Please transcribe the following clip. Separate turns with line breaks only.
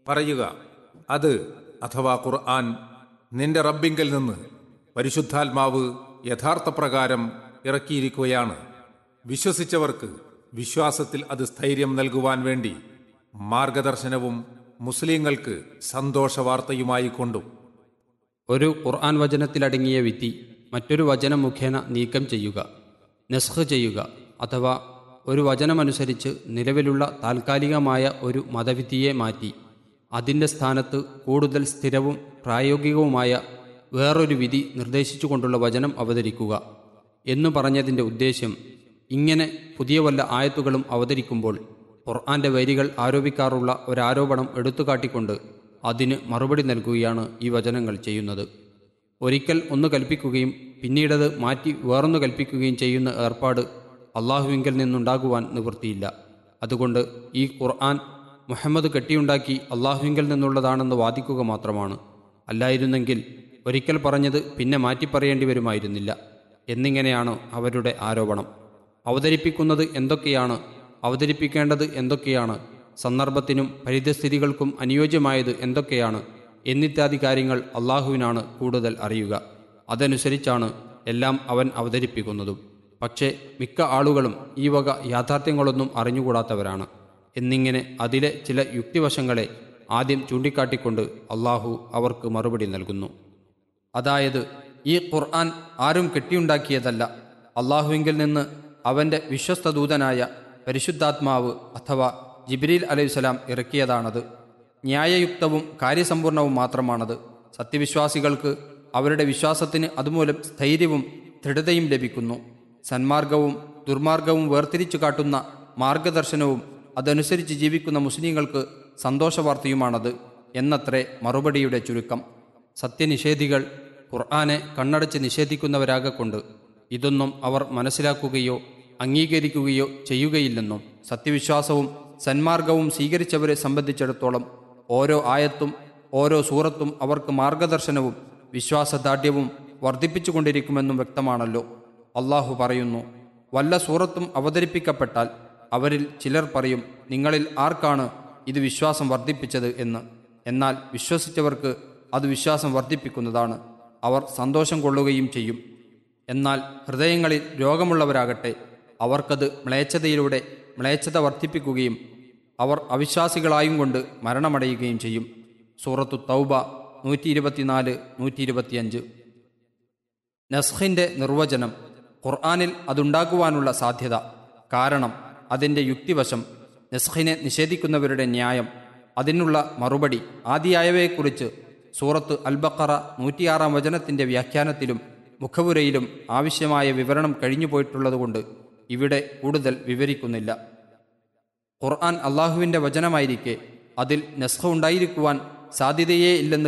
പറയുക അത് അഥവാ ഖുർആൻ നിന്റെ റബ്ബിങ്കൽ നിന്ന് പരിശുദ്ധാത്മാവ് യഥാർത്ഥ പ്രകാരം ഇറക്കിയിരിക്കുകയാണ് വിശ്വസിച്ചവർക്ക് വിശ്വാസത്തിൽ അത് സ്ഥൈര്യം നൽകുവാൻ വേണ്ടി മാർഗദർശനവും മുസ്ലിങ്ങൾക്ക് സന്തോഷവാർത്തയുമായി കൊണ്ടും
ഒരു ഖുർആൻ വചനത്തിലടങ്ങിയ വിധി മറ്റൊരു വചനം മുഖേന നീക്കം ചെയ്യുക നസ്ഖ് ചെയ്യുക അഥവാ ഒരു വചനമനുസരിച്ച് നിലവിലുള്ള താൽക്കാലികമായ ഒരു മതവിധിയെ മാറ്റി അതിൻ്റെ സ്ഥാനത്ത് കൂടുതൽ സ്ഥിരവും പ്രായോഗികവുമായ വേറൊരു വിധി നിർദ്ദേശിച്ചുകൊണ്ടുള്ള വചനം അവതരിക്കുക എന്നു പറഞ്ഞതിൻ്റെ ഉദ്ദേശ്യം ഇങ്ങനെ പുതിയ വല്ല ആയത്തുകളും അവതരിക്കുമ്പോൾ ഖുർആന്റെ വരികൾ ആരോപിക്കാറുള്ള ഒരാരോപണം എടുത്തുകാട്ടിക്കൊണ്ട് അതിന് മറുപടി നൽകുകയാണ് ഈ വചനങ്ങൾ ചെയ്യുന്നത് ഒരിക്കൽ ഒന്ന് കൽപ്പിക്കുകയും പിന്നീടത് മാറ്റി വേറൊന്ന് കൽപ്പിക്കുകയും ചെയ്യുന്ന ഏർപ്പാട് അള്ളാഹുവിങ്കിൽ നിന്നുണ്ടാകുവാൻ നിവൃത്തിയില്ല അതുകൊണ്ട് ഈ ഖുർആൻ മുഹമ്മദ് കെട്ടിയുണ്ടാക്കി അള്ളാഹുവിങ്കിൽ നിന്നുള്ളതാണെന്ന് വാദിക്കുക മാത്രമാണ് അല്ലായിരുന്നെങ്കിൽ ഒരിക്കൽ പറഞ്ഞത് പിന്നെ മാറ്റി പറയേണ്ടി വരുമായിരുന്നില്ല എന്നിങ്ങനെയാണ് അവരുടെ ആരോപണം അവതരിപ്പിക്കുന്നത് എന്തൊക്കെയാണ് അവതരിപ്പിക്കേണ്ടത് എന്തൊക്കെയാണ് സന്ദർഭത്തിനും പരിതസ്ഥിതികൾക്കും അനുയോജ്യമായത് എന്തൊക്കെയാണ് എന്നിത്യാദി കാര്യങ്ങൾ അള്ളാഹുവിനാണ് കൂടുതൽ അറിയുക അതനുസരിച്ചാണ് എല്ലാം അവൻ അവതരിപ്പിക്കുന്നതും പക്ഷേ മിക്ക ആളുകളും ഈ വക യാഥാർത്ഥ്യങ്ങളൊന്നും അറിഞ്ഞുകൂടാത്തവരാണ് എന്നിങ്ങനെ അതിലെ ചില യുക്തിവശങ്ങളെ ആദ്യം ചൂണ്ടിക്കാട്ടിക്കൊണ്ട് അള്ളാഹു അവർക്ക് മറുപടി നൽകുന്നു അതായത് ഈ ഖുർആൻ ആരും കെട്ടിയുണ്ടാക്കിയതല്ല അള്ളാഹുവിങ്കിൽ നിന്ന് അവൻ്റെ വിശ്വസ്തദൂതനായ പരിശുദ്ധാത്മാവ് അഥവാ ജിബ്രീൽ അലൈഹിസ്സലാം ഇറക്കിയതാണത് ന്യായയുക്തവും കാര്യസമ്പൂർണവും മാത്രമാണത് സത്യവിശ്വാസികൾക്ക് അവരുടെ വിശ്വാസത്തിന് അതുമൂലം സ്ഥൈര്യവും ദൃഢതയും ലഭിക്കുന്നു സന്മാർഗവും ദുർമാർഗവും വേർതിരിച്ചു കാട്ടുന്ന മാർഗദർശനവും അതനുസരിച്ച് ജീവിക്കുന്ന മുസ്ലിങ്ങൾക്ക് സന്തോഷവാർത്തയുമാണത് എന്നത്രേ മറുപടിയുടെ ചുരുക്കം സത്യനിഷേധികൾ ഖുർആനെ കണ്ണടച്ച് നിഷേധിക്കുന്നവരാകൊണ്ട് ഇതൊന്നും അവർ മനസ്സിലാക്കുകയോ അംഗീകരിക്കുകയോ ചെയ്യുകയില്ലെന്നും സത്യവിശ്വാസവും സന്മാർഗവും സ്വീകരിച്ചവരെ സംബന്ധിച്ചിടത്തോളം ഓരോ ആയത്തും ഓരോ സൂറത്തും അവർക്ക് മാർഗദർശനവും വിശ്വാസദാർഢ്യവും വർദ്ധിപ്പിച്ചുകൊണ്ടിരിക്കുമെന്നും വ്യക്തമാണല്ലോ അള്ളാഹു പറയുന്നു വല്ല സൂറത്തും അവതരിപ്പിക്കപ്പെട്ടാൽ അവരിൽ ചിലർ പറയും നിങ്ങളിൽ ആർക്കാണ് ഇത് വിശ്വാസം വർദ്ധിപ്പിച്ചത് എന്ന് എന്നാൽ വിശ്വസിച്ചവർക്ക് അത് വിശ്വാസം വർദ്ധിപ്പിക്കുന്നതാണ് അവർ സന്തോഷം കൊള്ളുകയും ചെയ്യും എന്നാൽ ഹൃദയങ്ങളിൽ രോഗമുള്ളവരാകട്ടെ അവർക്കത് മ്ലേച്ഛതയിലൂടെ മ്ലേച്ഛത വർദ്ധിപ്പിക്കുകയും അവർ അവിശ്വാസികളായും കൊണ്ട് മരണമടയുകയും ചെയ്യും സൂറത്തു തൗബ നൂറ്റി ഇരുപത്തിനാല് നൂറ്റി ഇരുപത്തിയഞ്ച് നസ്ഖിന്റെ നിർവചനം ഖുർആാനിൽ അതുണ്ടാക്കുവാനുള്ള സാധ്യത കാരണം അതിൻ്റെ യുക്തിവശം നസ്ഖിനെ നിഷേധിക്കുന്നവരുടെ ന്യായം അതിനുള്ള മറുപടി ആദിയായവയെക്കുറിച്ച് സൂറത്ത് അൽബക്കറ നൂറ്റിയാറാം വചനത്തിൻ്റെ വ്യാഖ്യാനത്തിലും മുഖവുരയിലും ആവശ്യമായ വിവരണം കഴിഞ്ഞുപോയിട്ടുള്ളതുകൊണ്ട് ഇവിടെ കൂടുതൽ വിവരിക്കുന്നില്ല ഖുർആൻ അള്ളാഹുവിൻ്റെ വചനമായിരിക്കെ അതിൽ നസ്ഖ ഉണ്ടായിരിക്കുവാൻ സാധ്യതയേ ഇല്ലെന്ന്